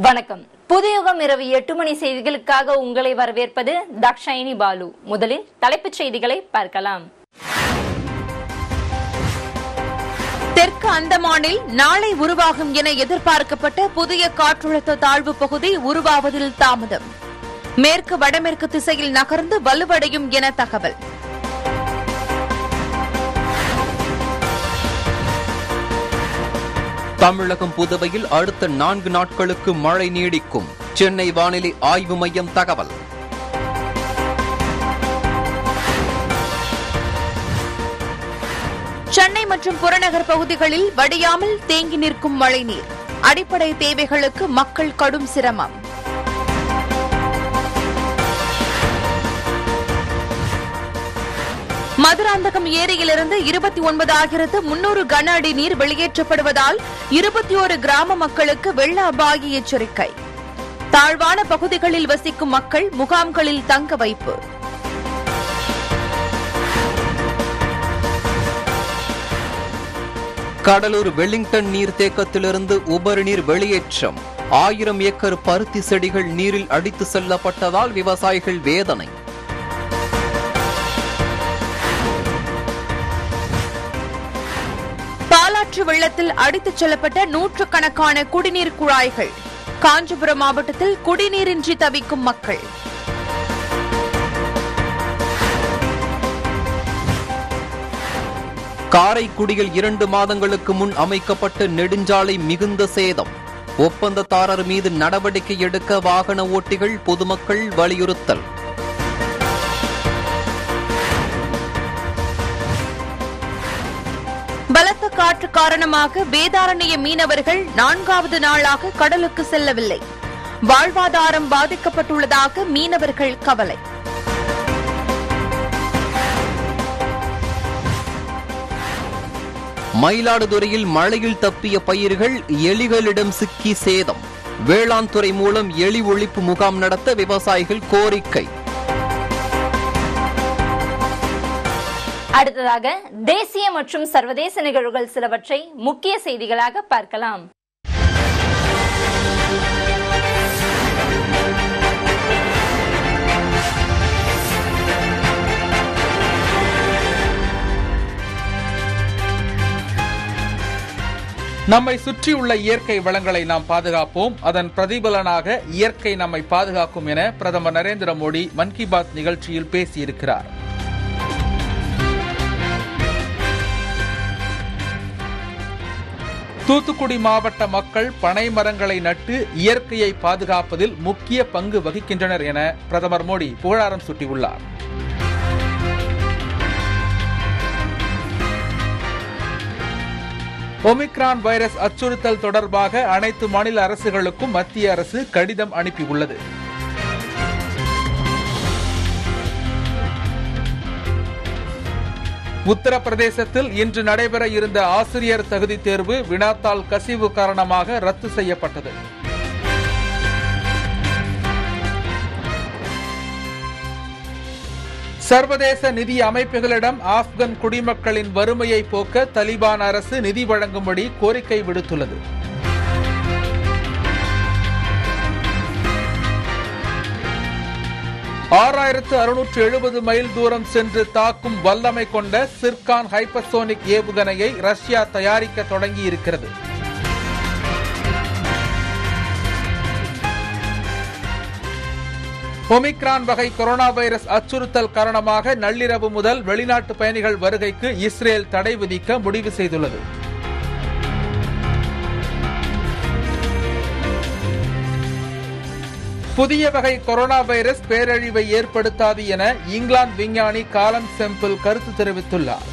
வணக்கம் புதுயுகம் இரவு எட்டு மணி செய்திகளுக்காக உங்களை வரவேற்பது தக்ஷாயினி பாலு முதலில் தலைப்புச் செய்திகளை பார்க்கலாம் தெற்கு அந்தமானில் நாளை உருவாகும் என எதிர்பார்க்கப்பட்ட புதிய காற்றழுத்த தாழ்வு பகுதி உருவாவதில் தாமதம் மேற்கு வடமேற்கு திசையில் நகர்ந்து வலுவடையும் என தகவல் தமிழகம் புதுவையில் அடுத்த நான்கு நாட்களுக்கு மழை நீடிக்கும் சென்னை வானிலை ஆய்வு மையம் தகவல் சென்னை மற்றும் புறநகர் பகுதிகளில் வடியாமல் தேங்கி நிற்கும் மழைநீர் அடிப்படை தேவைகளுக்கு மக்கள் கடும் சிரமம் மதுராந்தகம் ஏரியிலிருந்து இருபத்தி ஒன்பதாயிரத்து முன்னூறு கன அடி நீர் வெளியேற்றப்படுவதால் இருபத்தி ஒரு கிராம மக்களுக்கு வெள்ள அபாய எச்சரிக்கை தாழ்வான பகுதிகளில் வசிக்கும் மக்கள் முகாம்களில் தங்க வைப்பு கடலூர் வெலிங்டன் நீர்த்தேக்கத்திலிருந்து உபரி நீர் வெளியேற்றம் ஆயிரம் ஏக்கர் பருத்தி செடிகள் நீரில் அடித்து செல்லப்பட்டதால் விவசாயிகள் வேதனை பாலாற்று வெள்ளத்தில் அடித்துச் செல்லப்பட்ட நூற்றுக்கணக்கான குடிநீர் குழாய்கள் காஞ்சிபுரம் மாவட்டத்தில் குடிநீரின்றி தவிக்கும் மக்கள் காரைக்குடியில் இரண்டு மாதங்களுக்கு முன் அமைக்கப்பட்ட நெடுஞ்சாலை மிகுந்த சேதம் ஒப்பந்ததாரர் மீது நடவடிக்கை எடுக்க வாகன ஓட்டிகள் பொதுமக்கள் வலியுறுத்தல் பலத்த காற்று காரணமாக வேதாரண்ய மீனவர்கள் நான்காவது நாளாக கடலுக்கு செல்லவில்லை வாழ்வாதாரம் பாதிக்கப்பட்டுள்ளதாக மீனவர்கள் கவலை மயிலாடுதுறையில் மழையில் தப்பிய பயிர்கள் எலிகளிடம் சிக்கி சேதம் வேளாண் துறை மூலம் எலி ஒழிப்பு முகாம் நடத்த விவசாயிகள் கோரிக்கை அடுத்ததாக தேசிய மற்றும் சர்வதேச நிகழ்வுகள் சிலவற்றை முக்கிய செய்திகளாக பார்க்கலாம் நம்மை சுற்றியுள்ள இயற்கை வளங்களை நாம் பாதுகாப்போம் அதன் பிரதிபலனாக இயற்கை நம்மை பாதுகாக்கும் என பிரதமர் நரேந்திர மோடி மன் கி பாத் நிகழ்ச்சியில் பேசியிருக்கிறார் தூத்துக்குடி மாவட்ட மக்கள் பனை மரங்களை நட்டு இயற்கையை பாதுகாப்பதில் முக்கிய பங்கு வகிக்கின்றனர் என பிரதமர் மோடி புகழாரம் சூட்டியுள்ளார் ஒமிக்ரான் வைரஸ் அச்சுறுத்தல் தொடர்பாக அனைத்து மாநில அரசுகளுக்கும் மத்திய அரசு கடிதம் அனுப்பியுள்ளது உத்தரப்பிரதேசத்தில் இன்று நடைபெற இருந்த ஆசிரியர் தகுதி தேர்வு வினாத்தாள் கசிவு காரணமாக ரத்து செய்யப்பட்டது சர்வதேச நிதி அமைப்புகளிடம் ஆப்கன் குடிமக்களின் வறுமையை போக்க தலிபான் அரசு நிதி வழங்கும்படி கோரிக்கை விடுத்துள்ளது ஆறாயிரத்து அறுநூற்று எழுபது மைல் தூரம் சென்று தாக்கும் வல்லமை கொண்ட சிர்கான் ஹைப்பர்சோனிக் ஏவுகணையை ரஷ்யா தயாரிக்க தொடங்கி இருக்கிறது ஒமிக்ரான் வகை கொரோனா வைரஸ் அச்சுறுத்தல் காரணமாக நள்ளிரவு முதல் வெளிநாட்டு பயணிகள் வருகைக்கு இஸ்ரேல் தடை விதிக்க முடிவு செய்துள்ளது புதிய வகை கொரோனா வைரஸ் பேரழிவை ஏற்படுத்தாது என இங்கிலாந்து விஞ்ஞானி காலம் செம்பிள் கருத்து தெரிவித்துள்ளார்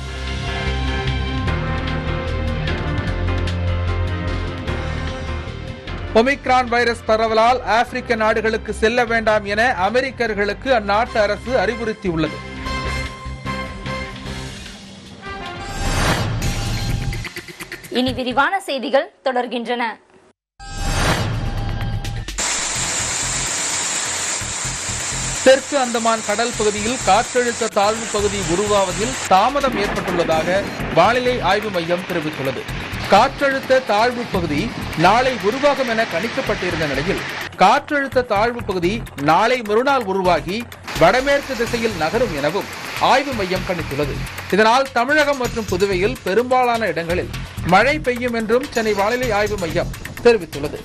ஒமிக்ரான் வைரஸ் பரவலால் ஆப்பிரிக்க நாடுகளுக்கு செல்ல வேண்டாம் என அமெரிக்கர்களுக்கு அந்நாட்டு அரசு அறிவுறுத்தியுள்ளது இனி விரிவான செய்திகள் தொடர்கின்றன தெற்கு அந்தமான் கடல் பகுதியில் காற்றழுத்த தாழ்வு பகுதி உருவாவதில் தாமதம் ஏற்பட்டுள்ளதாக வானிலை ஆய்வு மையம் தெரிவித்துள்ளது காற்றழுத்த தாழ்வு பகுதி நாளை உருவாகும் என கணிக்கப்பட்டிருந்த நிலையில் காற்றழுத்த தாழ்வு பகுதி நாளை மறுநாள் உருவாகி வடமேற்கு திசையில் நகரும் எனவும் ஆய்வு மையம் கணித்துள்ளது இதனால் தமிழகம் மற்றும் புதுவையில் பெரும்பாலான இடங்களில் மழை பெய்யும் என்றும் சென்னை வானிலை ஆய்வு மையம் தெரிவித்துள்ளது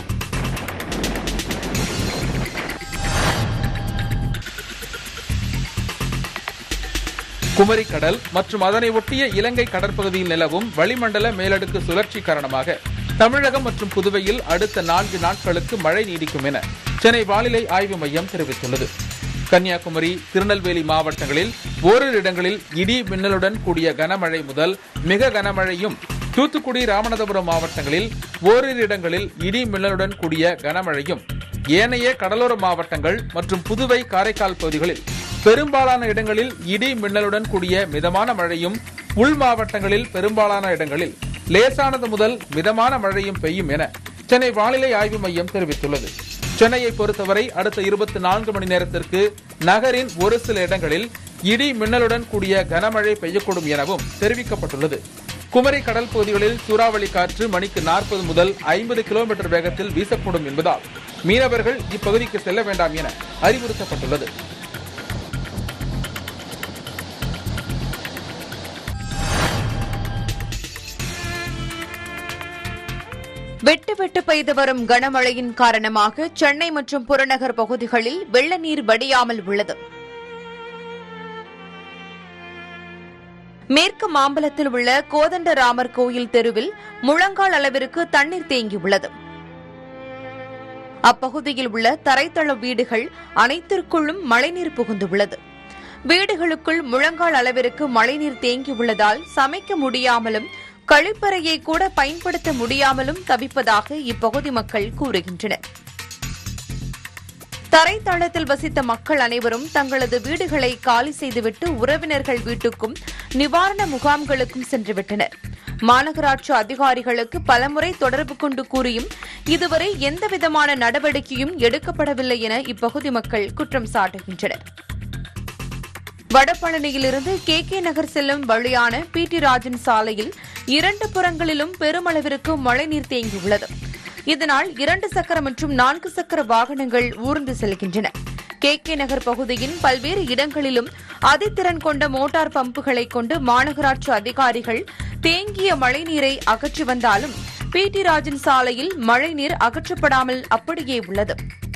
குமரி கடல் மற்றும் அதனை ஒட்டிய இலங்கை கடற்பகுதியில் நிலவும் வளிமண்டல மேலடுக்கு சுழற்சி காரணமாக தமிழகம் மற்றும் புதுவையில் அடுத்த நான்கு நாட்களுக்கு மழை நீடிக்கும் என சென்னை வானிலை ஆய்வு மையம் தெரிவித்துள்ளது கன்னியாகுமரி திருநெல்வேலி மாவட்டங்களில் ஓரிரு இடங்களில் இடி மின்னலுடன் கூடிய கனமழை முதல் மிக கனமழையும் தூத்துக்குடி ராமநாதபுரம் மாவட்டங்களில் ஓரிரு இடங்களில் இடி மின்னலுடன் கூடிய கனமழையும் ஏனைய கடலோர மாவட்டங்கள் மற்றும் புதுவை காரைக்கால் பகுதிகளில் பெரும்பாலான இடங்களில் இடி மின்னலுடன் கூடிய மிதமான மழையும் உள் மாவட்டங்களில் பெரும்பாலான இடங்களில் லேசானது முதல் மிதமான மழையும் பெய்யும் என சென்னை வானிலை ஆய்வு மையம் தெரிவித்துள்ளது சென்னையை பொறுத்தவரை அடுத்த இருபத்தி நான்கு மணி நேரத்திற்கு நகரின் ஒரு சில இடங்களில் இடி மின்னலுடன் கூடிய கனமழை பெய்யக்கூடும் எனவும் தெரிவிக்கப்பட்டுள்ளது குமரி கடல் பகுதிகளில் சூறாவளி காற்று மணிக்கு நாற்பது முதல் ஐம்பது கிலோமீட்டர் வேகத்தில் வீசக்கூடும் என்பதால் மீனவர்கள் இப்பகுதிக்கு செல்ல வேண்டாம் என அறிவுறுத்தப்பட்டுள்ளது விட்டு விட்டு பெய்து வரும் கனமழையின் காரணமாக சென்னை மற்றும் புறநகர் பகுதிகளில் வெள்ள நீர் வடியாமல் உள்ளது மேற்கு மாம்பலத்தில் உள்ள கோதண்டராமர் கோயில் தெருவில் முழங்கால் அளவிற்கு தண்ணீர் தேங்கியுள்ளது அப்பகுதியில் உள்ள தரைத்தள வீடுகள் அனைத்திற்குள்ளும் மழைநீர் புகுந்துள்ளது வீடுகளுக்குள் முழங்கால் அளவிற்கு மழைநீர் தேங்கியுள்ளதால் சமைக்க முடியாமலும் கழிப்பறையை கூட பயன்படுத்த முடியாமலும் தவிப்பதாக இப்பகுதி மக்கள் கூறுகின்றனர் தரைத்தளத்தில் வசித்த மக்கள் அனைவரும் தங்களது வீடுகளை காலி செய்துவிட்டு உறவினர்கள் வீட்டுக்கும் நிவாரண முகாம்களுக்கும் சென்றுவிட்டனர் மாநகராட்சி அதிகாரிகளுக்கு பலமுறை தொடர்பு கொண்டு கூறியும் இதுவரை எந்தவிதமான நடவடிக்கையும் எடுக்கப்படவில்லை என இப்பகுதி மக்கள் குற்றம் சாட்டுகின்றனர் வடபழனியிலிருந்து கே கே நகர் செல்லும் வழியான பி டி ராஜன் சாலையில் இரண்டு புறங்களிலும் பெருமளவிற்கு மழைநீர் தேங்கியுள்ளது இதனால் இரண்டு சக்கர மற்றும் நான்கு சக்கர வாகனங்கள் ஊர்ந்து செல்கின்றன கே கே நகர் பகுதியின் பல்வேறு இடங்களிலும் அதிதிறன் கொண்ட மோட்டார் பம்புகளை கொண்டு மாநகராட்சி அதிகாரிகள் தேங்கிய மழைநீரை அகற்றி வந்தாலும் பி டி ராஜன் சாலையில் மழைநீர் அகற்றப்படாமல் அப்படியே உள்ளது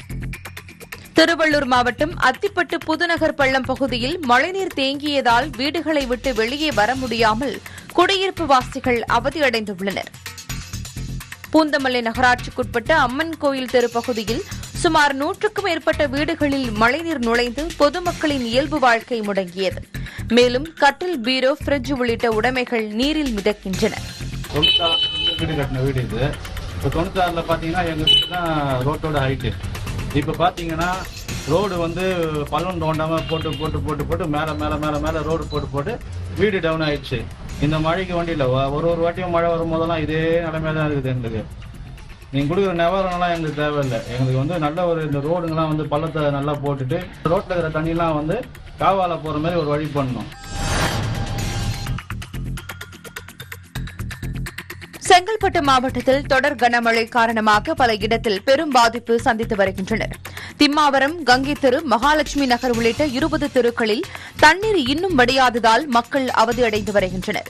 திருவள்ளூர் மாவட்டம் அத்திப்பட்டு புதுநகர் பள்ளம் பகுதியில் மழைநீர் தேங்கியதால் வீடுகளை விட்டு வெளியே வர முடியாமல் குடியிருப்பு வாசிகள் அவதியடைந்துள்ளனர் பூந்தமல்லி நகராட்சிக்குட்பட்ட அம்மன் கோயில் தெரு பகுதியில் சுமார் நூற்றுக்கும் மேற்பட்ட வீடுகளில் மழைநீர் நுழைந்து பொதுமக்களின் இயல்பு வாழ்க்கை முடங்கியது மேலும் கட்டில் பீரோ பிரிட்ஜ் உள்ளிட்ட உடைமைகள் நீரில் மிதக்கின்றன தொண்ணூத்தாறு வீடு கட்டின வீடு இது இப்போ தொண்ணூத்தாறில் பார்த்தீங்கன்னா எங்கள் வீடு தான் ரோட்டோட ஹைட்டு இப்போ பார்த்தீங்கன்னா ரோடு வந்து பள்ளம் தோண்டாமல் போட்டு போட்டு போட்டு போட்டு மேலே மேலே மேலே மேலே ரோடு போட்டு போட்டு வீடு டவுன் ஆயிடுச்சு இந்த மழைக்கு வண்டி இல்லை ஒரு ஒரு வாட்டியும் மழை வரும்போதெல்லாம் இதே நிலைமையா தான் இருக்குது எங்களுக்கு நீங்கள் கொடுக்குற நிவாரணம்லாம் எங்களுக்கு தேவையில்லை எங்களுக்கு வந்து நல்ல ஒரு இந்த ரோடுங்கெல்லாம் வந்து பள்ளத்தை நல்லா போட்டுட்டு ரோட்டில் இருக்கிற தண்ணிலாம் வந்து காவால போகிற மாதிரி ஒரு வழி பண்ணணும் செங்கல்பட்டு மாவட்டத்தில் தொடர் கனமழை காரணமாக பல இடத்தில் பெரும் பாதிப்பு சந்தித்து வருகின்றனர் திம்மாவரம் கங்கை தெரு மகாலட்சுமி நகர் உள்ளிட்ட இருபது தெருக்களில் தண்ணீர் இன்னும் வடியாததால் மக்கள் அவதியடைந்து வருகின்றனர்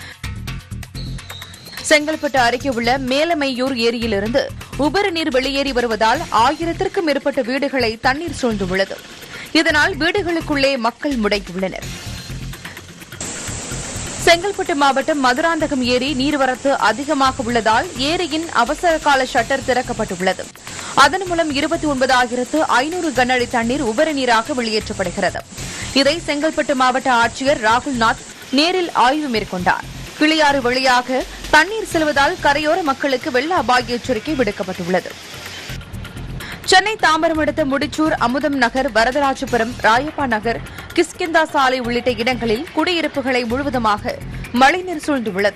செங்கல்பட்டு அருகே உள்ள மேலமையூர் ஏரியிலிருந்து உபரி நீர் வெளியேறி வருவதால் ஆயிரத்திற்கும் மேற்பட்ட வீடுகளை தண்ணீர் சூழ்ந்துள்ளது இதனால் வீடுகளுக்குள்ளே மக்கள் முடங்கியுள்ளனர் செங்கல்பட்டு மாவட்டம் மதுராந்தகம் ஏரி நீர்வரத்து அதிகமாக உள்ளதால் ஏரியின் அவசர கால ஷட்டர் திறக்கப்பட்டுள்ளது அதன் மூலம் இருபத்தி ஒன்பதாயிரத்து ஐநூறு கனஅடி தண்ணீர் உபரி நீராக வெளியேற்றப்படுகிறது இதை செங்கல்பட்டு மாவட்ட ஆட்சியர் ராகுல்நாத் நேரில் ஆய்வு மேற்கொண்டார் கிளியாறு வழியாக தண்ணீர் செல்வதால் கரையோர மக்களுக்கு வெள்ள அபாய எச்சரிக்கை விடுக்கப்பட்டுள்ளது சென்னை தாம்பரம் அடுத்த முடிச்சூர் அமுதம் நகர் வரதராஜபுரம் ராயப்பா நகர் கிஸ்கிந்தா சாலை உள்ளிட்ட இடங்களில் குடியிருப்புகளை முழுவதுமாக மழைநீர் சூழ்ந்துள்ளது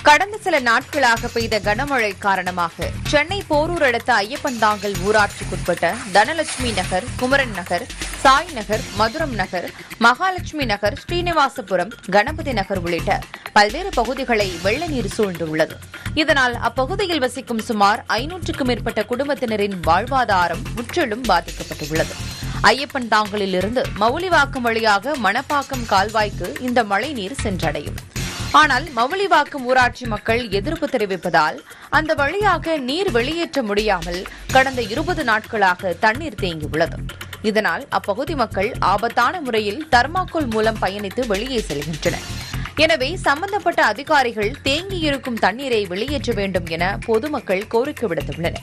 கடந்த சில நாட்களாக பெய்த கனமழை காரணமாக சென்னை போரூர் அடுத்த ஐயப்பன்தாங்கல் ஊராட்சிக்குட்பட்ட தனலட்சுமி நகர் குமரன் நகர் சாய் நகர் மதுரம் நகர் மகாலட்சுமி நகர் ஸ்ரீனிவாசபுரம் கணபதி நகர் உள்ளிட்ட பல்வேறு பகுதிகளை வெள்ள நீர் சூழ்ந்துள்ளது இதனால் அப்பகுதியில் வசிக்கும் சுமார் ஐநூற்றுக்கும் மேற்பட்ட குடும்பத்தினரின் வாழ்வாதாரம் முற்றிலும் பாதிக்கப்பட்டுள்ளது ஐயப்பன் தாங்கலில் இருந்து மவுலிவாக்கம் வழியாக மணப்பாக்கம் கால்வாய்க்கு இந்த மழைநீர் சென்றடையும் ஆனால் மவுலிவாக்கம் ஊராட்சி மக்கள் எதிர்ப்பு தெரிவிப்பதால் அந்த வழியாக நீர் வெளியேற்ற முடியாமல் கடந்த இருபது நாட்களாக தண்ணீர் தேங்கியுள்ளது இதனால் அப்பகுதி மக்கள் ஆபத்தான முறையில் தர்மாக்கோல் மூலம் பயணித்து வெளியே செல்கின்றனர் எனவே சம்பந்தப்பட்ட அதிகாரிகள் தேங்கியிருக்கும் தண்ணீரை வெளியேற்ற வேண்டும் என பொதுமக்கள் கோரிக்கை விடுத்துள்ளனர்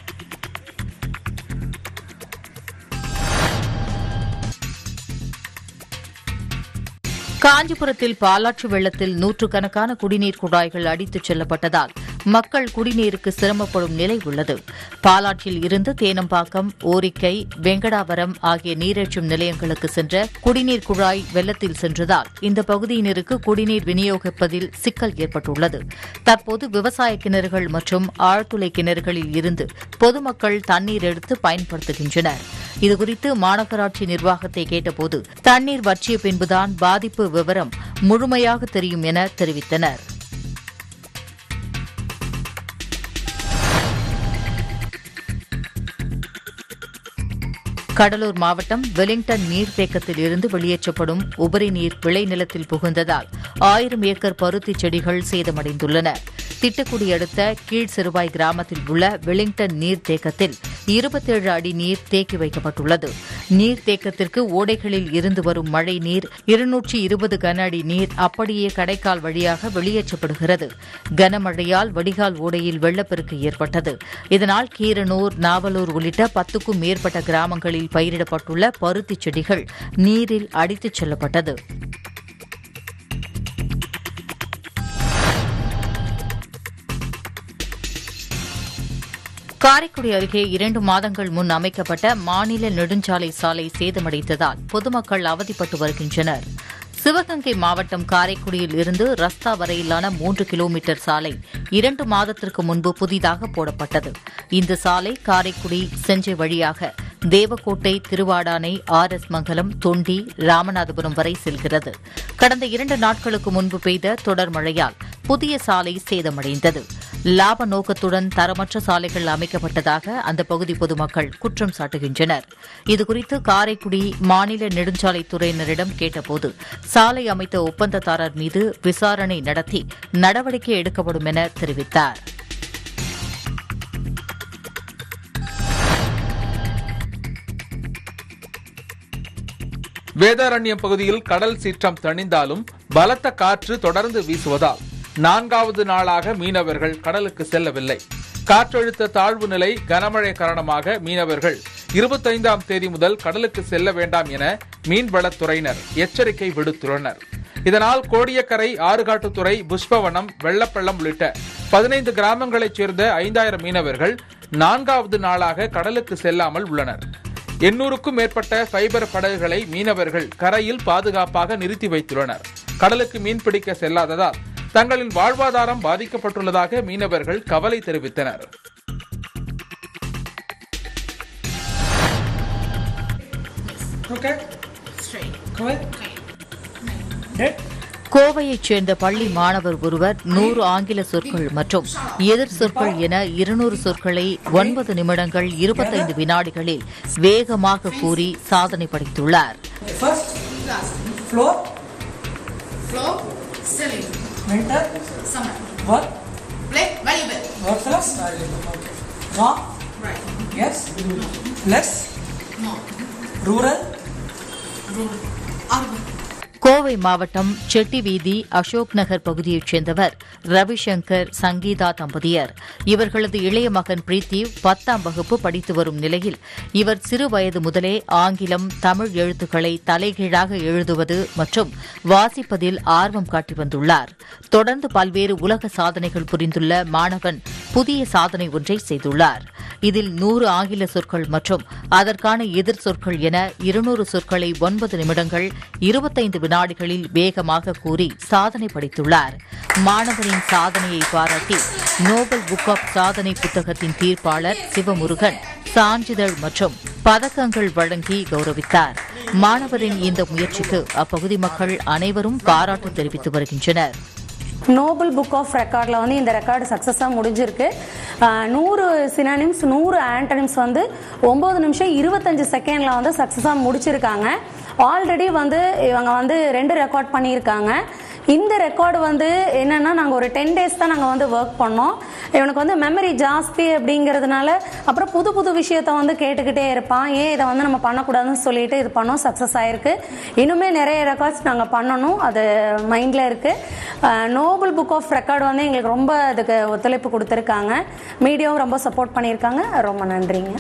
காஞ்சிபுரத்தில் பாலாற்று வெள்ளத்தில் நூற்றுக்கணக்கான குடிநீர் குழாய்கள் அடித்துச் செல்லப்பட்டதால் மக்கள் குடிநீருக்கு சிரமப்படும் நிலை உள்ளது பாலாற்றில் இருந்து தேனம்பாக்கம் ஓரிக்கை வெங்கடாவரம் ஆகிய நீரேற்றும் நிலையங்களுக்கு சென்ற குடிநீர் குழாய் வெள்ளத்தில் சென்றதால் இந்த பகுதியினருக்கு குடிநீர் விநியோகிப்பதில் சிக்கல் ஏற்பட்டுள்ளது தற்போது விவசாய கிணறுகள் மற்றும் ஆழ்துளை கிணறுகளில் இருந்து பொதுமக்கள் தண்ணீர் எடுத்து பயன்படுத்துகின்றனர் இதுகுறித்து மாநகராட்சி நிர்வாகத்தை கேட்டபோது தண்ணீர் வற்றிய பின்புதான் பாதிப்பு விவரம் முழுமையாக தெரியும் என தெரிவித்தனர் கடலூர் மாவட்டம் வெலிங்டன் நீர்த்தேக்கத்தில் இருந்து வெளியேற்றப்படும் உபரி நீர் விளைநிலத்தில் புகுந்ததால் ஆயிரம் ஏக்கர் பருத்தி செடிகள் சேதமடைந்துள்ளன திட்டுக்குடி அடுத்த கீழ் சிறுவாய் கிராமத்தில் உள்ள வெலிங்டன் நீர்த்தேக்கத்தில் இருபத்தேழு அடி நீர் தேக்கி வைக்கப்பட்டுள்ளது நீர்த்தேக்கத்திற்கு ஓடைகளில் இருந்து வரும் மழை நீர் இருநூற்றி இருபது கன அடி நீர் அப்படியே கடைக்கால் வழியாக வெளியேற்றப்படுகிறது கனமழையால் வடிகால் ஓடையில் வெள்ளப்பெருக்கு ஏற்பட்டது இதனால் கீரனூர் நாவலூர் உள்ளிட்ட பத்துக்கும் மேற்பட்ட கிராமங்களில் பயிரிடப்பட்டுள்ள பருத்தி செடிகள் நீரில் அடித்துச் செல்லப்பட்டது காரைக்குடி அருகே இரண்டு மாதங்கள் முன் அமைக்கப்பட்ட மாநில நெடுஞ்சாலை சாலை சேதமடைந்ததால் பொதுமக்கள் அவதிப்பட்டு வருகின்றனர் சிவகங்கை மாவட்டம் காரைக்குடியில் இருந்து ரஸ்தா வரையிலான மூன்று கிலோமீட்டர் சாலை இரண்டு மாதத்திற்கு முன்பு புதிதாக போடப்பட்டது இந்த சாலை காரைக்குடி செஞ்சை வழியாக தேவக்கோட்டை திருவாடானை ஆர் எஸ் மங்கலம் தொண்டி ராமநாதபுரம் வரை செல்கிறது கடந்த இரண்டு நாட்களுக்கு முன்பு பெய்த தொடர் மழையால் புதிய சாலை சேதமடைந்தது லாப நோக்கத்துடன் தரமற்ற சாலைகள் அமைக்கப்பட்டதாக அந்த பகுதி பொதுமக்கள் குற்றம் சாட்டுகின்றனர் இதுகுறித்து காரைக்குடி மாநில நெடுஞ்சாலைத்துறையினரிடம் கேட்டபோது சாலை அமைத்த ஒப்பந்ததாரர் மீது விசாரணை நடத்தி நடவடிக்கை எடுக்கப்படும் என தெரிவித்தார் வேதாரண்யம் பகுதியில் கடல் சீற்றம் தணிந்தாலும் பலத்த காற்று தொடர்ந்து வீசுவதால் நான்காவது நாளாக மீனவர்கள் கடலுக்கு செல்லவில்லை காற்றழுத்த தாழ்வு நிலை கனமழை காரணமாக மீனவர்கள் இருபத்தைந்தாம் தேதி முதல் கடலுக்கு செல்ல வேண்டாம் என மீன்வளத்துறையினர் எச்சரிக்கை விடுத்துள்ளனர் இதனால் கோடியக்கரை ஆறுகாட்டுத்துறை புஷ்பவனம் வெள்ளப்பள்ளம் உள்ளிட்ட பதினைந்து கிராமங்களைச் சேர்ந்த ஐந்தாயிரம் மீனவர்கள் நான்காவது நாளாக கடலுக்கு செல்லாமல் உள்ளனர் எண்ணூறுக்கும் மேற்பட்ட ஃபைபர் படகுகளை மீனவர்கள் கரையில் பாதுகாப்பாக நிறுத்தி வைத்துள்ளனர் கடலுக்கு மீன்பிடிக்க செல்லாததால் தங்களின் வாழ்வாதாரம் பாதிக்கப்பட்டுள்ளதாக மீனவர்கள் கவலை தெரிவித்தனர் கோவையைச் சேர்ந்த பள்ளி மாணவர் ஒருவர் நூறு ஆங்கில சொற்கள் மற்றும் எதிர் சொற்கள் என இருநூறு சொற்களை ஒன்பது நிமிடங்கள் இருபத்தைந்து வினாடிகளில் வேகமாக கூறி சாதனை படைத்துள்ளார் First, floor, Flow, ceiling, winter, summer. work, Play, very well. work plus, okay. Wrong, Right. yes, less, No. rural, Rural. Urban. Kovai மாவட்டம் செட்டி வீதி அசோக் நகர் பகுதியைச் சேர்ந்தவர் ரவிசங்கர் சங்கீதா தம்பதியர் இவர்களது இளைய மகன் பிரீத்தி பத்தாம் வகுப்பு படித்து வரும் நிலையில் இவர் சிறு வயது முதலே ஆங்கிலம் தமிழ் எழுத்துக்களை தலைகீழாக எழுதுவது மற்றும் வாசிப்பதில் ஆர்வம் காட்டி வந்துள்ளார் தொடர்ந்து பல்வேறு உலக சாதனைகள் புரிந்துள்ள மாணவன் புதிய சாதனை ஒன்றை செய்துள்ளார் இதில் நூறு ஆங்கில சொற்கள் மற்றும் அதற்கான எதிர் சொற்கள் என இருநூறு சொற்களை ஒன்பது நிமிடங்கள் இருபத்தைந்து வினாடிகளில் வேகமாக கூறி சாதனை படைத்துள்ளார் மாணவரின் சாதனையை பாராட்டி நோபல் புக் ஆப் சாதனை புத்தகத்தின் தீர்ப்பாளர் சிவமுருகன் சான்றிதழ் மற்றும் பதக்கங்கள் வழங்கி கௌரவித்தார் மாணவரின் இந்த முயற்சிக்கு அப்பகுதி மக்கள் அனைவரும் பாராட்டு தெரிவித்து வருகின்றனர் நோபல் புக் ஆஃப் ரெக்கார்டில் வந்து இந்த ரெக்கார்டு சக்ஸஸாக முடிஞ்சிருக்கு ஆஹ் நூறு சினானிம்ஸ் நூறு ஆண்டனிம்ஸ் வந்து ஒம்பது நிமிஷம் இருபத்தஞ்சு செகண்டில் வந்து சக்ஸஸாக முடிச்சிருக்காங்க ஆல்ரெடி வந்து இவங்க வந்து ரெண்டு ரெக்கார்ட் பண்ணியிருக்காங்க இந்த ரெக்கார்டு வந்து என்னன்னா நாங்கள் ஒரு டென் டேஸ் தான் நாங்கள் வந்து ஒர்க் பண்ணோம் இவனுக்கு வந்து மெமரி ஜாஸ்தி அப்படிங்கிறதுனால அப்புறம் புது புது விஷயத்த வந்து கேட்டுக்கிட்டே இருப்பான் ஏன் இதை வந்து நம்ம பண்ணக்கூடாதுன்னு சொல்லிட்டு இது பண்ணோம் சக்ஸஸ் ஆயிருக்கு இன்னுமே நிறைய ரெக்கார்ட்ஸ் நாங்கள் பண்ணணும் அது மைண்டில் இருக்கு நோபல் புக் ஆஃப் ரெக்கார்டு வந்து எங்களுக்கு ரொம்ப அதுக்கு ஒத்துழைப்பு கொடுத்துருக்காங்க மீடியாவும் ரொம்ப சப்போர்ட் பண்ணியிருக்காங்க ரொம்ப நன்றிங்க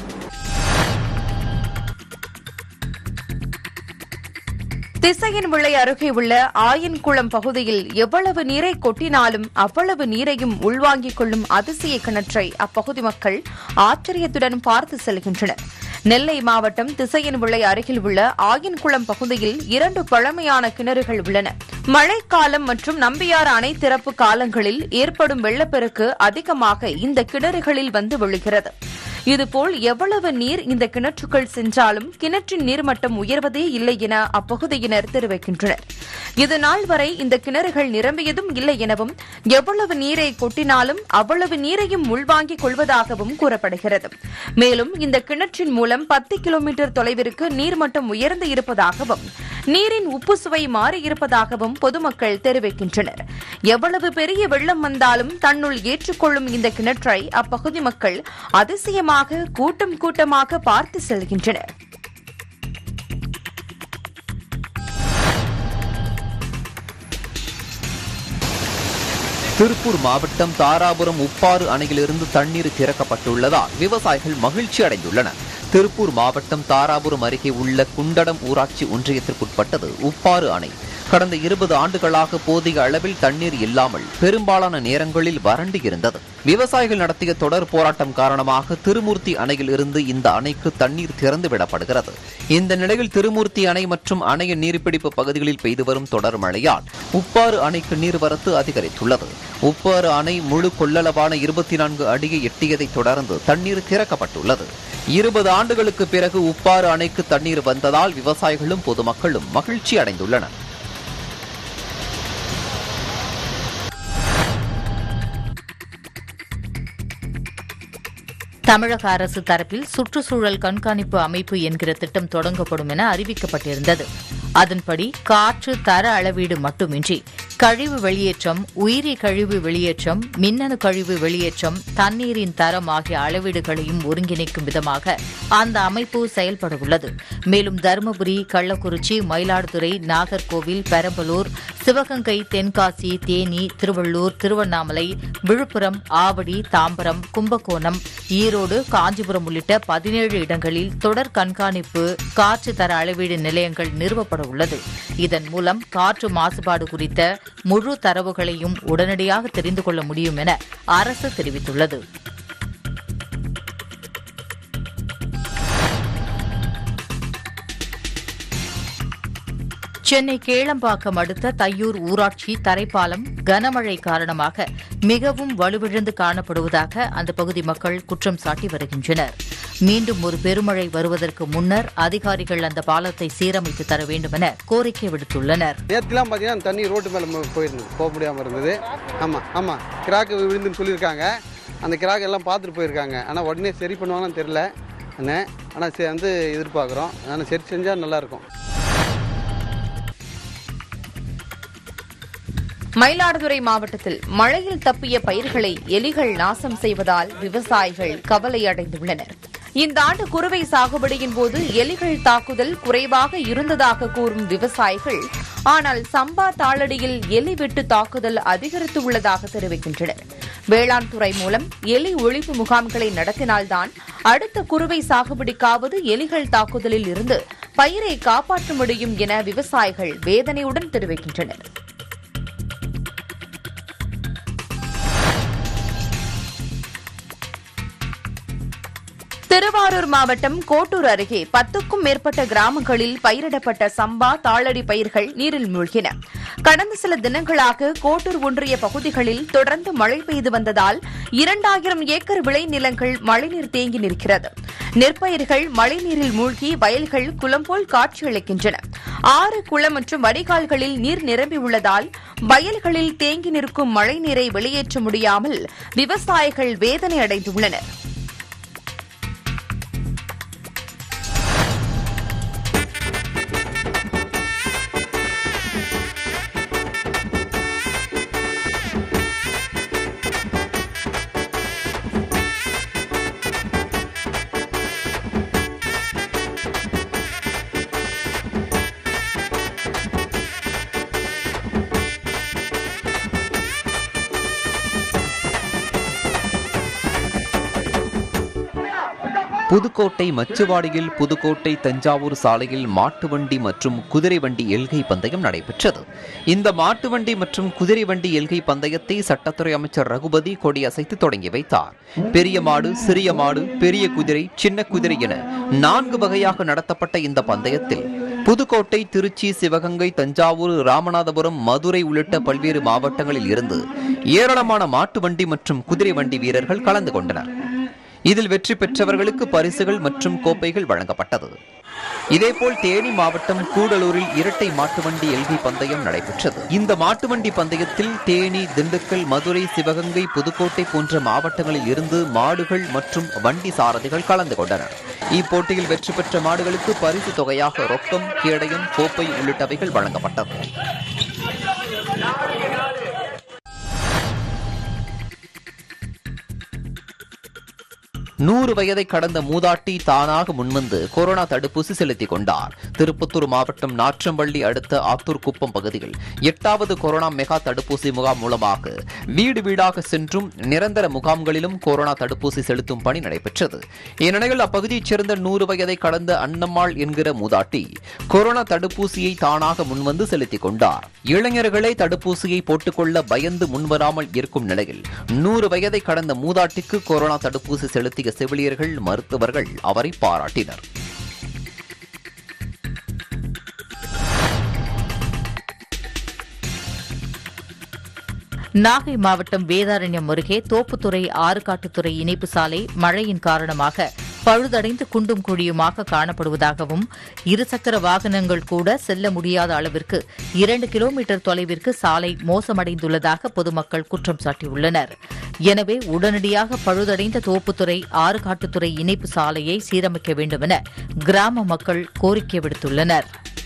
திசையின் விளை அருகே உள்ள ஆயன்குளம் பகுதியில் எவ்வளவு நீரை கொட்டினாலும் அவ்வளவு நீரையும் உள்வாங்கிக் கொள்ளும் அதிசய கிணற்றை அப்பகுதி மக்கள் ஆச்சரியத்துடன் பார்த்து செல்கின்றனர் நெல்லை மாவட்டம் திசையின் விளை அருகில் உள்ள ஆயன்குளம் பகுதியில் இரண்டு பழமையான கிணறுகள் உள்ளன மழைக்காலம் மற்றும் நம்பியாறு அணை திறப்பு காலங்களில் ஏற்படும் வெள்ளப்பெருக்கு அதிகமாக இந்த கிணறுகளில் வந்து விழுகிறது இதுபோல் எவ்வளவு நீர் இந்த கிணற்றுக்குள் சென்றாலும் கிணற்றின் நீர்மட்டம் உயர்வதே இல்லை என அப்பகுதியினர் தெரிவிக்கின்றனர் இது நாள் வரை இந்த கிணறுகள் நிரம்பியதும் இல்லை எனவும் எவ்வளவு நீரை கொட்டினாலும் அவ்வளவு நீரையும் உள்வாங்கிக் கொள்வதாகவும் கூறப்படுகிறது மேலும் இந்த கிணற்றின் மூலம் பத்து கிலோமீட்டர் தொலைவிற்கு நீர்மட்டம் உயர்ந்து இருப்பதாகவும் நீரின் உப்பு சுவை மாறியிருப்பதாகவும் பொதுமக்கள் தெரிவிக்கின்றனர் எவ்வளவு பெரிய வெள்ளம் வந்தாலும் தன்னுள் ஏற்றுக்கொள்ளும் இந்த கிணற்றை அப்பகுதி மக்கள் அதிசயமாக கூட்டம் கூட்டமாக பார்த்து செல்கின்றனர் திருப்பூர் மாவட்டம் தாராபுரம் உப்பாறு அணையிலிருந்து தண்ணீர் திறக்கப்பட்டுள்ளதால் விவசாயிகள் மகிழ்ச்சி அடைந்துள்ளனர் திருப்பூர் மாவட்டம் தாராபுரம் அருகே உள்ள குண்டடம் ஊராட்சி ஒன்றியத்திற்குட்பட்டது உப்பாறு அணை கடந்த இருபது ஆண்டுகளாக போதிய அளவில் தண்ணீர் இல்லாமல் பெரும்பாலான நேரங்களில் வறண்டு இருந்தது விவசாயிகள் நடத்திய தொடர் போராட்டம் காரணமாக திருமூர்த்தி அணையில் இருந்து இந்த அணைக்கு தண்ணீர் திறந்து விடப்படுகிறது இந்த நிலையில் திருமூர்த்தி அணை மற்றும் அணையின் நீர்பிடிப்பு பகுதிகளில் பெய்து வரும் தொடர் மழையால் உப்பாறு அணைக்கு நீர்வரத்து அதிகரித்துள்ளது உப்பாறு அணை முழு கொள்ளளவான இருபத்தி நான்கு அடியை எட்டியதை தொடர்ந்து தண்ணீர் திறக்கப்பட்டுள்ளது இருபது ஆண்டுகளுக்கு பிறகு உப்பாறு அணைக்கு தண்ணீர் வந்ததால் விவசாயிகளும் பொதுமக்களும் மகிழ்ச்சி அடைந்துள்ளனர் தமிழக அரசு தரப்பில் சுற்றுச்சூழல் கண்காணிப்பு அமைப்பு என்கிற திட்டம் தொடங்கப்படும் என அறிவிக்கப்பட்டிருந்தது அதன்படி காற்று தர அளவீடு மட்டுமின்றி கழிவு வெளியேற்றம் உயிரி கழிவு வெளியேற்றம் மின்னணு கழிவு வெளியேற்றம் தண்ணீரின் தரம் ஆகிய அளவீடுகளையும் ஒருங்கிணைக்கும் விதமாக அந்த அமைப்பு செயல்பட உள்ளது மேலும் தருமபுரி கள்ளக்குறிச்சி மயிலாடுதுறை நாகர்கோவில் பெரம்பலூர் சிவகங்கை தென்காசி தேனி திருவள்ளூர் திருவண்ணாமலை விழுப்புரம் ஆவடி தாம்பரம் கும்பகோணம் ஈரோடு காஞ்சிபுரம் உள்ளிட்ட பதினேழு இடங்களில் தொடர் கண்காணிப்பு காற்று தர அளவீடு நிலையங்கள் நிறுவப்பட உள்ளது இதன் மூலம் காற்று மாசுபாடு குறித்த முழு தரவுகளையும் உடனடியாக தெரிந்து கொள்ள முடியும் என அரசு தெரிவித்துள்ளது சென்னை கேளம்பாக்கம் அடுத்த தையூர் ஊராட்சி தரைப்பாலம் கனமழை காரணமாக மிகவும் வலுவிழந்து காணப்படுவதாக அந்த பகுதி மக்கள் குற்றம் சாட்டி வருகின்றனர் மீண்டும் ஒரு பெருமழை வருவதற்கு முன்னர் அதிகாரிகள் அந்த பாலத்தை சீரமைத்து தர வேண்டும் என கோரிக்கை விடுத்துள்ளனர் நேற்றுலாம் பார்த்தீங்கன்னா தண்ணி ரோட்டு மேலே போயிருந்தது போக முடியாமல் இருந்தது ஆமாம் ஆமாம் கிராக்கு விழுந்துன்னு சொல்லியிருக்காங்க அந்த கிராக் எல்லாம் பார்த்துட்டு போயிருக்காங்க ஆனால் உடனே சரி பண்ணுவாங்கன்னு தெரில அண்ணே ஆனால் சரி வந்து எதிர்பார்க்குறோம் ஆனால் சரி செஞ்சால் நல்லாயிருக்கும் மயிலாடுதுறை மாவட்டத்தில் மழையில் தப்பிய பயிர்களை எலிகள் நாசம் செய்வதால் விவசாயிகள் கவலை அடைந்துள்ளனர் இந்த ஆண்டு குறுவை சாகுபடியின் போது எலிகள் தாக்குதல் குறைவாக இருந்ததாக கூறும் விவசாயிகள் ஆனால் சம்பா தாளடியில் எலி வெட்டு தாக்குதல் அதிகரித்து உள்ளதாக தெரிவிக்கின்றனர் வேளாண் துறை மூலம் எலி ஒழிப்பு முகாம்களை நடத்தினால்தான் அடுத்த குறுவை சாகுபடிக்காவது எலிகள் தாக்குதலில் இருந்து பயிரை காப்பாற்ற முடியும் என விவசாயிகள் வேதனையுடன் தெரிவிக்கின்றனர் திருவாரூர் மாவட்டம் கோட்டூர் அருகே பத்துக்கும் மேற்பட்ட கிராமங்களில் பயிரிடப்பட்ட சம்பா தாளடி பயிர்கள் நீரில் மூழ்கின கடந்த சில தினங்களாக கோட்டூர் ஒன்றிய பகுதிகளில் தொடர்ந்து மழை பெய்து வந்ததால் இரண்டாயிரம் ஏக்கர் விளைநிலங்கள் மழைநீர் தேங்கி நிற்கிறது நெற்பயிர்கள் மழைநீரில் மூழ்கி வயல்கள் குளம் போல் காட்சியளிக்கின்றன ஆறு குளம் மற்றும் வடிகால்களில் நீர் நிரம்பியுள்ளதால் வயல்களில் தேங்கி நிற்கும் மழைநீரை வெளியேற்ற முடியாமல் விவசாயிகள் வேதனை அடைந்துள்ளனர் புதுக்கோட்டை மச்சுவாடியில் புதுக்கோட்டை தஞ்சாவூர் சாலையில் மாட்டு வண்டி மற்றும் குதிரை வண்டி எல்கை பந்தயம் நடைபெற்றது இந்த மாட்டு வண்டி மற்றும் குதிரை வண்டி எல்கை பந்தயத்தை சட்டத்துறை அமைச்சர் ரகுபதி கொடியசைத்து தொடங்கி வைத்தார் பெரிய மாடு சிறிய மாடு பெரிய குதிரை சின்ன குதிரை என நான்கு வகையாக நடத்தப்பட்ட இந்த பந்தயத்தில் புதுக்கோட்டை திருச்சி சிவகங்கை தஞ்சாவூர் ராமநாதபுரம் மதுரை உள்ளிட்ட பல்வேறு மாவட்டங்களில் இருந்து ஏராளமான மாட்டு வண்டி மற்றும் குதிரை வண்டி வீரர்கள் கலந்து கொண்டனர் இதில் வெற்றி பெற்றவர்களுக்கு பரிசுகள் மற்றும் கோப்பைகள் வழங்கப்பட்டது இதேபோல் தேனி மாவட்டம் கூடலூரில் இரட்டை மாட்டு வண்டி எல்கை பந்தயம் நடைபெற்றது இந்த மாட்டு வண்டி பந்தயத்தில் தேனி திண்டுக்கல் மதுரை சிவகங்கை புதுக்கோட்டை போன்ற மாவட்டங்களில் இருந்து மாடுகள் மற்றும் வண்டி சாரதிகள் கலந்து கொண்டனர் இப்போட்டியில் வெற்றி பெற்ற மாடுகளுக்கு பரிசு தொகையாக ரொக்கம் கேடயம் கோப்பை உள்ளிட்டவைகள் வழங்கப்பட்டது நூறு வயதை கடந்த மூதாட்டி தானாக முன்வந்து கொரோனா தடுப்பூசி செலுத்திக் கொண்டார் திருப்பத்தூர் மாவட்டம் நாற்றம்பள்ளி அடுத்த ஆத்தூர் குப்பம் பகுதியில் எட்டாவது கொரோனா மெகா தடுப்பூசி முகாம் மூலமாக வீடு வீடாக சென்றும் நிரந்தர முகாம்களிலும் கொரோனா தடுப்பூசி செலுத்தும் பணி நடைபெற்றது இந்நிலையில் அப்பகுதியைச் சேர்ந்த நூறு வயதை கடந்த அன்னம்மாள் என்கிற மூதாட்டி கொரோனா தடுப்பூசியை தானாக முன்வந்து செலுத்திக் கொண்டார் இளைஞர்களே தடுப்பூசியை போட்டுக்கொள்ள பயந்து முன்வராமல் இருக்கும் நிலையில் நூறு வயதை கடந்த மூதாட்டிக்கு கொரோனா தடுப்பூசி செலுத்திய செவிலியர்கள் மருத்துவர்கள் அவரை பாராட்டினர் நாகை மாவட்டம் வேதாரண்யம் அருகே தோப்புத்துறை ஆறுகாட்டுத்துறை இணைப்பு சாலை மழையின் காரணமாக பழுதடைந்து குண்டும் குழியுமாக காணப்படுவதாகவும் இருசக்கர வாகனங்கள் கூட செல்ல முடியாத அளவிற்கு இரண்டு கிலோமீட்டர் தொலைவிற்கு சாலை மோசமடைந்துள்ளதாக பொதுமக்கள் குற்றம் சாட்டியுள்ளனர் எனவே உடனடியாக பழுதடைந்த தோப்புத்துறை ஆறுகாட்டுத்துறை இணைப்பு சாலையை சீரமைக்க வேண்டுமென கிராம மக்கள் கோரிக்கை விடுத்துள்ளனர்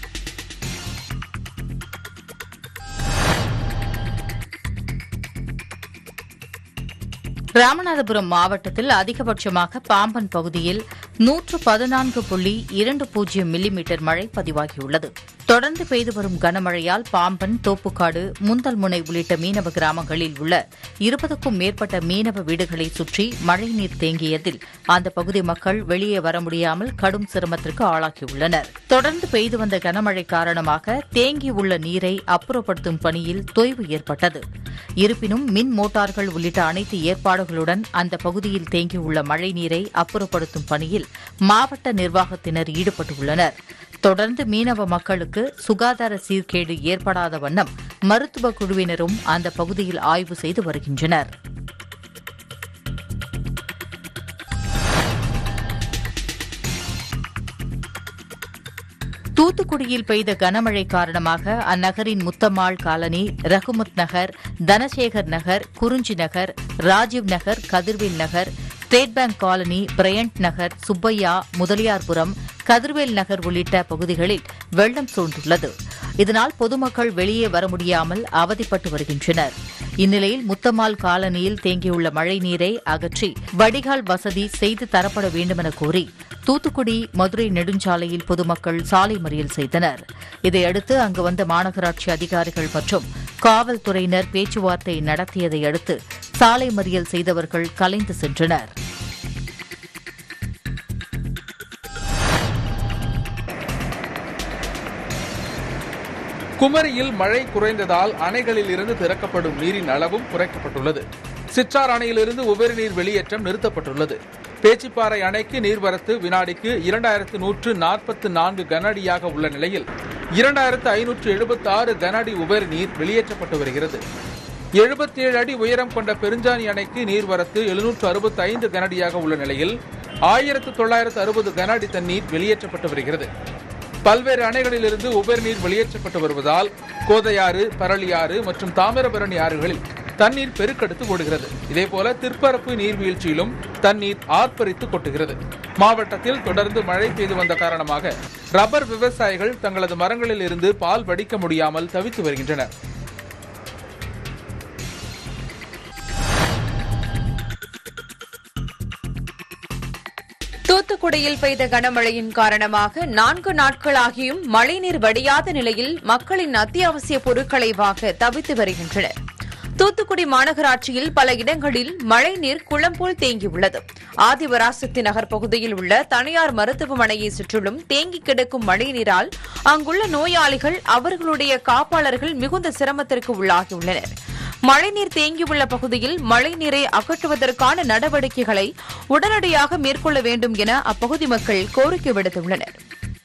ராமநாதபுரம் மாவட்டத்தில் அதிகபட்சமாக பாம்பன் பகுதியில் நூற்று பதினான்கு புள்ளி இரண்டு பூஜ்ஜியம் மில்லிமீட்டர் மழை பதிவாகியுள்ளது தொடர்ந்து பெய்து வரும் கனமழையால் பாம்பன் தோப்புக்காடு முந்தல்முனை உள்ளிட்ட மீனவ கிராமங்களில் உள்ள இருபதுக்கும் மேற்பட்ட மீனவ வீடுகளை சுற்றி மழைநீர் தேங்கியதில் அந்த பகுதி மக்கள் வெளியே வர முடியாமல் கடும் சிரமத்திற்கு ஆளாகியுள்ளனர் தொடர்ந்து பெய்து வந்த கனமழை காரணமாக தேங்கியுள்ள நீரை அப்புறப்படுத்தும் பணியில் தொய்வு ஏற்பட்டது இருப்பினும் மின் மோட்டார்கள் உள்ளிட்ட அனைத்து ஏற்பாடுகளுடன் அந்த பகுதியில் தேங்கியுள்ள மழை நீரை அப்புறப்படுத்தும் பணியில் மாவட்ட நிர்வாகத்தினர் ஈடுபட்டுள்ளனர் தொடர்ந்து மீனவ மக்களுக்கு சுகாதார சீர்கேடு ஏற்படாத வண்ணம் மருத்துவ குழுவினரும் அந்த பகுதியில் ஆய்வு செய்து வருகின்றனர் தூத்துக்குடியில் பெய்த கனமழை காரணமாக அந்நகரின் Muthammal colony Rahmath Nagar Dhanasekar Nagar Kurinji Nagar Rajiv Nagar Kathirvel Nagar state bank colony Bryant Nagar Subbaiah Mudaliarpuram Kathirvel Nagar உள்ளிட்ட பகுதிகளில் வெள்ளம் சூழ்ந்துள்ளது இதனால் பொதுமக்கள் வெளியே வர முடியாமல் அவதிப்பட்டு வருகின்றனர் இந்நிலையில் முத்தம்மாள் காலனியில் தேங்கியுள்ள மழை நீரை அகற்றி வடிகால் வசதி செய்து தரப்பட வேண்டுமென கோரி தூத்துக்குடி மதுரை நெடுஞ்சாலையில் பொதுமக்கள் சாலை மறியல் செய்தனர் இதையடுத்து அங்கு வந்த மாநகராட்சி அதிகாரிகள் மற்றும் காவல்துறையினர் பேச்சுவார்த்தை நடத்தியதை அடுத்து சாலை மறியல் செய்தவர்கள் கலைந்து சென்றனர் குமரியில் மழை குறைந்ததால் அணைகளில் இருந்து திறக்கப்படும் நீரின் அளவும் குறைக்கப்பட்டுள்ளது சிற்றார் அணையிலிருந்து உபரி நீர் வெளியேற்றம் நிறுத்தப்பட்டுள்ளது பேச்சிப்பாறை அணைக்கு நீர்வரத்து வினாடிக்கு இரண்டாயிரத்து நூற்று நாற்பத்து நான்கு கன அடியாக உள்ள நிலையில் இரண்டாயிரத்து ஐநூற்று எழுபத்தி ஆறு கன அடி உபரி நீர் வெளியேற்றப்பட்டு வருகிறது எழுபத்தி ஏழு அடி உயரம் கொண்ட பெருஞ்சாணி அணைக்கு நீர்வரத்து எழுநூற்று அறுபத்தி ஐந்து கனஅடியாக உள்ள நிலையில் ஆயிரத்து தொள்ளாயிரத்து அறுபது கன அடி தண்ணீர் வெளியேற்றப்பட்டு வருகிறது பல்வேறு அணைகளிலிருந்து உபரி நீர் வெளியேற்றப்பட்டு வருவதால் கோதையாறு பரளியாறு மற்றும் தாமிரபரணி ஆறுகளில் தண்ணீர் பெருக்கெடுத்து ஓடுகிறது இதேபோல திற்பரப்பு நீர்வீழ்ச்சியிலும் தண்ணீர் ஆர்ப்பரித்து கொட்டுகிறது மாவட்டத்தில் தொடர்ந்து மழை பெய்து வந்த காரணமாக ரப்பர் விவசாயிகள் தங்களது மரங்களில் இருந்து பால் வடிக்க முடியாமல் தவித்து வருகின்றனர் தூத்துக்குடியில் பெய்த கனமழையின் காரணமாக நான்கு நாட்களாகியும் மழைநீர் வடியாத நிலையில் மக்களின் அத்தியாவசிய பொருட்களை வாங்க தவித்து வருகின்றனர் தூத்துக்குடி மாநகராட்சியில் பல இடங்களில் மழைநீர் குளம் போல் தேங்கியுள்ளது ஆதிவராசக்தி நகர் பகுதியில் உள்ள தனியார் மருத்துவமனையை சுற்றிலும் தேங்கி கிடக்கும் மழைநீரால் அங்குள்ள நோயாளிகள் அவர்களுடைய காப்பாளர்கள் மிகுந்த சிரமத்திற்கு உள்ளாகியுள்ளனர் மழைநீர் தேங்கியுள்ள பகுதியில் மழைநீரை அகற்றுவதற்கான நடவடிக்கைகளை உடனடியாக மேற்கொள்ள வேண்டும் என அப்பகுதி மக்கள் கோரிக்கை விடுத்துள்ளனர்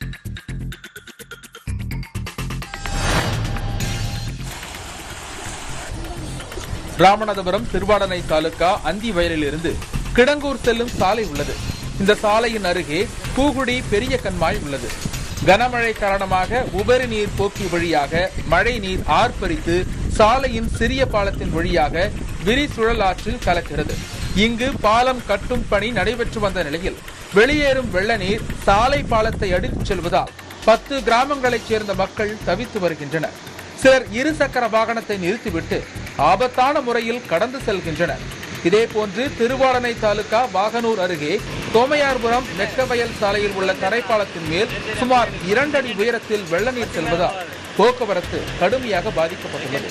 ராமநாதபுரம் திருவாடனை தாலுகா அந்தி வயலில் இருந்து கிடங்கூர் செல்லும் சாலை உள்ளது இந்த சாலையின் அருகே பூகுடி பெரிய கண்மாய் உள்ளது கனமழை காரணமாக உபரி நீர் போக்கி வழியாக மழை நீர் ஆர்ப்பரித்து சாலையின் சிறிய பாலத்தின் வழியாக விரி சுழல் ஆற்றில் கலக்கிறது இங்கு பாலம் கட்டும் பணி நடைபெற்று வந்த நிலையில் வெளியேறும் வெள்ள நீர் சாலை பாலத்தை அடித்துச் செல்வதால் பத்து கிராமங்களைச் சேர்ந்த மக்கள் தவித்து வருகின்றனர் சிலர் இருசக்கர வாகனத்தை நிறுத்திவிட்டு ஆபத்தான முறையில் கடந்து செல்கின்றனர் இதேபோன்று திருவாடனை தாலுகா வாகனூர் அருகே தோமையார்புரம் மெக்கவயல் சாலையில் உள்ள தரைப்பாலத்தின் மேல் சுமார் இரண்டடி உயரத்தில் வெள்ள நீர் செல்வதால் போக்குவரத்து கடுமையாக பாதிக்கப்பட்டுள்ளது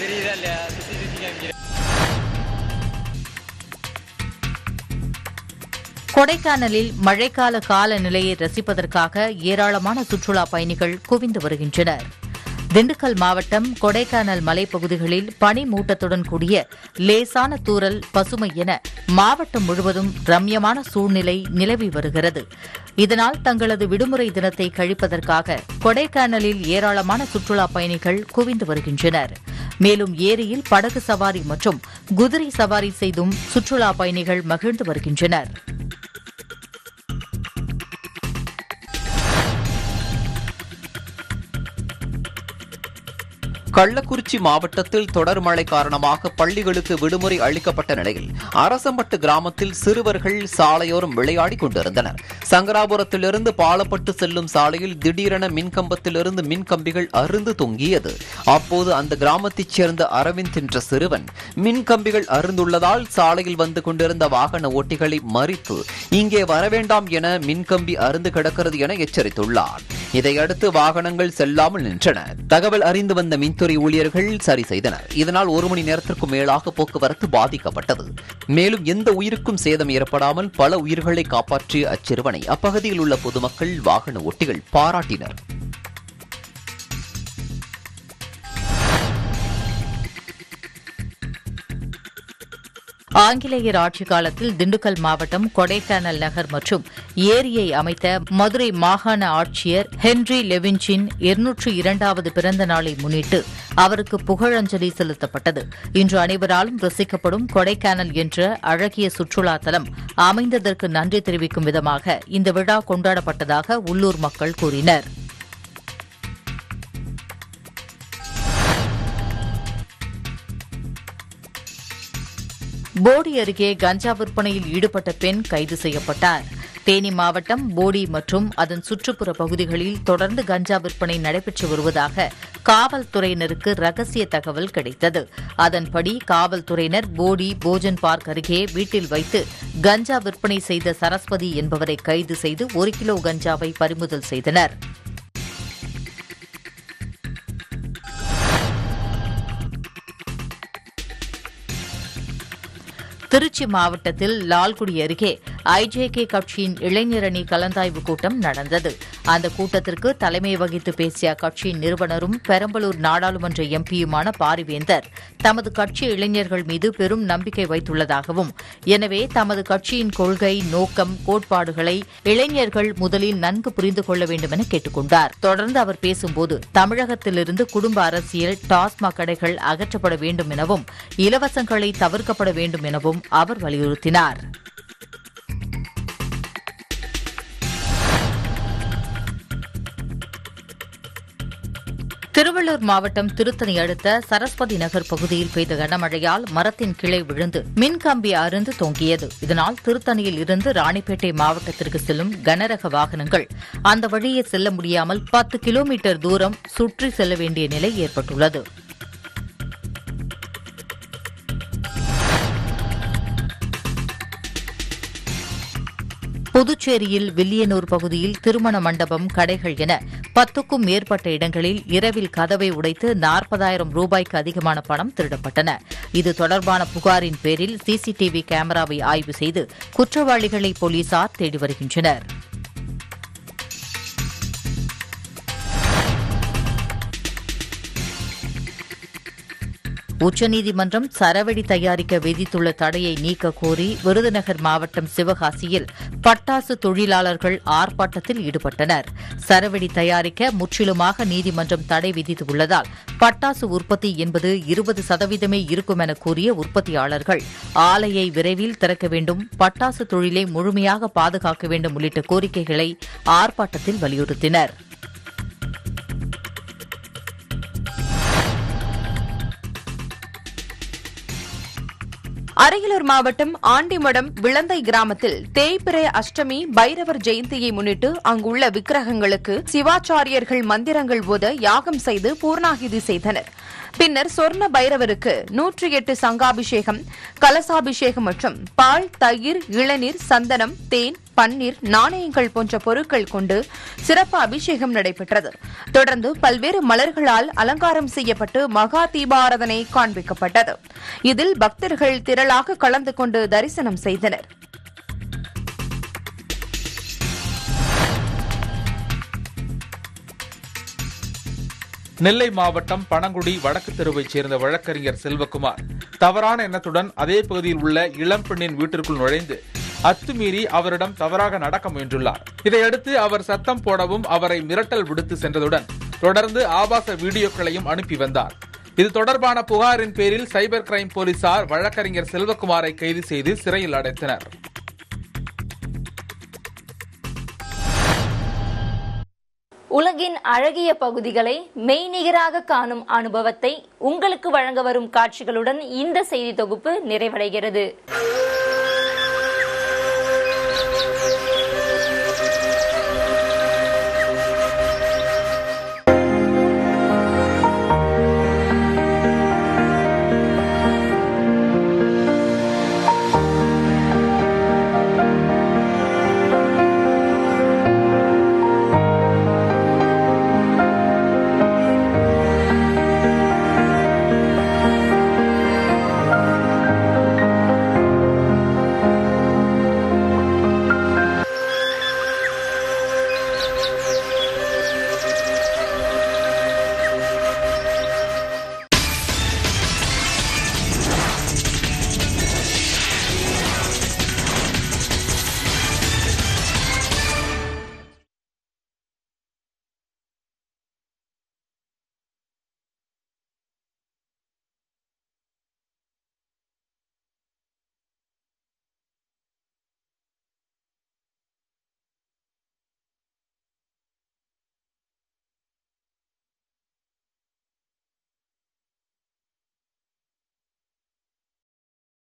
கொடைக்கானலில் மழைக்கால காலநிலையை ரசிப்பதற்காக ஏராளமான சுற்றுலா பயணிகள் குவிந்து வருகின்றனர் திண்டுக்கல் மாவட்டம் கொடைக்கானல் மலைப்பகுதிகளில் பனி மூட்டத்துடன் கூடிய லேசான தூறல் பசுமை என மாவட்டம் முழுவதும் ரம்யமான சூழ்நிலை நிலவி வருகிறது இதனால் தங்களது விடுமுறை தினத்தை கழிப்பதற்காக கொடைக்கானலில் ஏராளமான சுற்றுலா பயணிகள் குவிந்து வருகின்றனர் மேலும் ஏரியில் படகு சவாரி மற்றும் குதிரை சவாரி செய்தும் சுற்றுலா பயணிகள் மகிழ்ந்து வருகின்றனர் கள்ளக்குறிச்சி மாவட்டத்தில் தொடர் மழை காரணமாக பள்ளிகளுக்கு விடுமுறை அளிக்கப்பட்ட நிலையில் அரசம்பட்டு கிராமத்தில் சிறுவர்கள் சாலையோரம் விளையாடிக் கொண்டிருந்தனர் சங்கராபுரத்திலிருந்து பாலப்பட்டு செல்லும் சாலையில் திடீரென மின்கம்பத்திலிருந்து மின்கம்பிகள் அருந்து தொங்கியது அப்போது அந்த கிராமத்தைச் சேர்ந்த அரவிந்த் என்ற சிறுவன் மின்கம்பிகள் அருந்துள்ளதால் சாலையில் வந்து கொண்டிருந்த வாகன ஓட்டிகளை மறித்து இங்கே வரவேண்டாம் என மின்கம்பி அருந்து கிடக்கிறது என எச்சரித்துள்ளார் இதையடுத்து வாகனங்கள் செல்லாமல் நின்றன தகவல் அறிந்து வந்த மின்துறை ஊழியர்கள் சரி செய்தனர் இதனால் ஒரு மணி நேரத்திற்கு மேலாக போக்குவரத்து பாதிக்கப்பட்டது மேலும் எந்த உயிருக்கும் சேதம் ஏற்படாமல் பல உயிர்களை காப்பாற்றிய அச்சிறுவனை அப்பகுதியில் உள்ள பொதுமக்கள் வாகன ஓட்டிகள் பாராட்டினர் ஆங்கிலேயர் ஆட்சி காலத்தில் திண்டுக்கல் மாவட்டம் கொடைக்கானல் நகர் மற்றும் ஏரியை அமைத்த மதுரை மாகாண ஆட்சியர் ஹென்றி லெவின்சின் இருநூற்று இரண்டாவது பிறந்த நாளை முன்னிட்டு அவருக்கு புகழஞ்சலி செலுத்தப்பட்டது இன்று அனைவராலும் ரசிக்கப்படும் கொடைக்கானல் என்ற அழகிய சுற்றுலா தலம் அமைந்ததற்கு நன்றி தெரிவிக்கும் விதமாக இந்த விழா கொண்டாடப்பட்டதாக உள்ளூர் மக்கள் கூறினர் போடி அருகே கஞ்சா விற்பனையில் ஈடுபட்ட பெண் கைது செய்யப்பட்டார் தேனி மாவட்டம் போடி மற்றும் அதன் சுற்றுப்புற பகுதிகளில் தொடர்ந்து கஞ்சா விற்பனை நடைபெற்று வருவதாக காவல்துறையினருக்கு ரகசிய தகவல் கிடைத்தது அதன்படி காவல்துறையினர் போடி போஜன் பார்க் அருகே வீட்டில் வைத்து கஞ்சா விற்பனை செய்த சரஸ்வதி என்பவரை கைது செய்து ஒரு கிலோ கஞ்சாவை பறிமுதல் செய்தனர் திருச்சி மாவட்டத்தில் லால்குடி அருகே ஐஜேகே கட்சியின் இளைஞரணி கலந்தாய்வு கூட்டம் நடந்தது அந்த கூட்டத்திற்கு தலைமை வகித்து பேசிய அக்கட்சியின் நிறுவனரும் பெரம்பலூர் நாடாளுமன்ற எம்பியுமான பாரிவேந்தர் தமது கட்சி இளைஞர்கள் மீது பெரும் நம்பிக்கை வைத்துள்ளதாகவும் எனவே தமது கட்சியின் கொள்கை நோக்கம் கோட்பாடுகளை இளைஞர்கள் முதலில் நன்கு புரிந்து கொள்ள வேண்டும் என கேட்டுக் கொண்டார் தொடர்ந்து அவர் பேசும்போது தமிழகத்திலிருந்து குடும்ப அரசியல் டாஸ்மாக் கடைகள் அகற்றப்பட வேண்டும் எனவும் இலவசங்களை தவிர்க்கப்பட வேண்டும் எனவும் அவர் வலியுறுத்தினார் திருவள்ளூர் மாவட்டம் திருத்தணி அடுத்த சரஸ்வதி நகர் பகுதியில் பெய்த கனமழையால் மரத்தின் கிளை விழுந்து மின்கம்பி அருந்து தொங்கியது இதனால் திருத்தணியில் இருந்து ராணிப்பேட்டை மாவட்டத்திற்கு செல்லும் கனரக வாகனங்கள் அந்த வழியே செல்ல முடியாமல் பத்து கிலோமீட்டர் தூரம் சுற்றி செல்ல வேண்டிய நிலை ஏற்பட்டுள்ளது புதுச்சேரியில் வில்லியனூர் பகுதியில் திருமண மண்டபம் கடைகள் என பத்துக்கும் மேற்பட்ட இடங்களில் இரவில் கதவை உடைத்து நாற்பதாயிரம் ரூபாய்க்கு அதிகமான பணம் திருடப்பட்டன இது தொடர்பான புகாரின் பேரில் சிசிடிவி கேமராவை ஆய்வு செய்து குற்றவாளிகளை போலீசார் தேடி வருகின்றனர் உச்சநீதிமன்றம் சரவெடி தயாரிக்க விதித்துள்ள தடையை நீக்க கோரி விருதுநகர் மாவட்டம் சிவகாசியில் பட்டாசு தொழிலாளர்கள் ஆர்ப்பாட்டத்தில் ஈடுபட்டனர் சரவெடி தயாரிக்க முற்றிலுமாக நீதிமன்றம் தடை விதித்துள்ளதால் பட்டாசு உற்பத்தி என்பது இருபது சதவீதமே இருக்கும் என கூறிய உற்பத்தியாளர்கள் ஆலையை விரைவில் திறக்க வேண்டும் பட்டாசு தொழிலை முழுமையாக பாதுகாக்க வேண்டும் உள்ளிட்ட கோரிக்கைகளை ஆர்ப்பாட்டத்தில் வலியுறுத்தினர் அரியலூர் மாவட்டம் ஆண்டிமடம் விளந்தை கிராமத்தில் தேய்பிறை அஷ்டமி பைரவர் ஜெயந்தியை முன்னிட்டு அங்குள்ள விக்கிரகங்களுக்கு சிவாச்சாரியர்கள் மந்திரங்கள் ஓத யாகம் செய்து பூர்ணாகிதி செய்தனர் பின்னர் சொர்ண பைரவருக்கு நூற்றி எட்டு சங்காபிஷேகம் கலசாபிஷேகம் மற்றும் பால் தயிர் இளநீர் சந்தனம் தேன் பன்னீர் நாணயங்கள் போன்ற பொருட்கள் கொண்டு சிறப்பு அபிஷேகம் நடைபெற்றது தொடர்ந்து பல்வேறு மலர்களால் அலங்காரம் செய்யப்பட்டு மகா தீபாராதனை காண்பிக்கப்பட்டது இதில் பக்தர்கள் திரளாக கலந்து கொண்டு தரிசனம் செய்தனர் நெல்லை மாவட்டம் பனங்குடி வடக்கு தெருவைச் சேர்ந்த வழக்கறிஞர் செல்வகுமார் தவறான எண்ணத்துடன் அதே பகுதியில் உள்ள இளம்பெண்ணின் வீட்டிற்குள் நுழைந்து அத்துமீறி அவரிடம் தவறாக நடக்க முயன்றுள்ளார் இதையடுத்து அவர் சத்தம் போடவும் அவரை மிரட்டல் விடுத்து சென்றதுடன் தொடர்ந்து ஆபாச வீடியோக்களையும் அனுப்பி வந்தார் இது தொடர்பான புகாரின் பேரில் சைபர் கிரைம் போலீசார் வழக்கறிஞர் செல்வகுமாரை கைது செய்து சிறையில் அடைத்தனர் உலகின் அழகிய பகுதிகளை மெய்நிகராக காணும் அனுபவத்தை உங்களுக்கு வழங்க வரும் காட்சிகளுடன் இந்த செய்தி தொகுப்பு நிறைவடைகிறது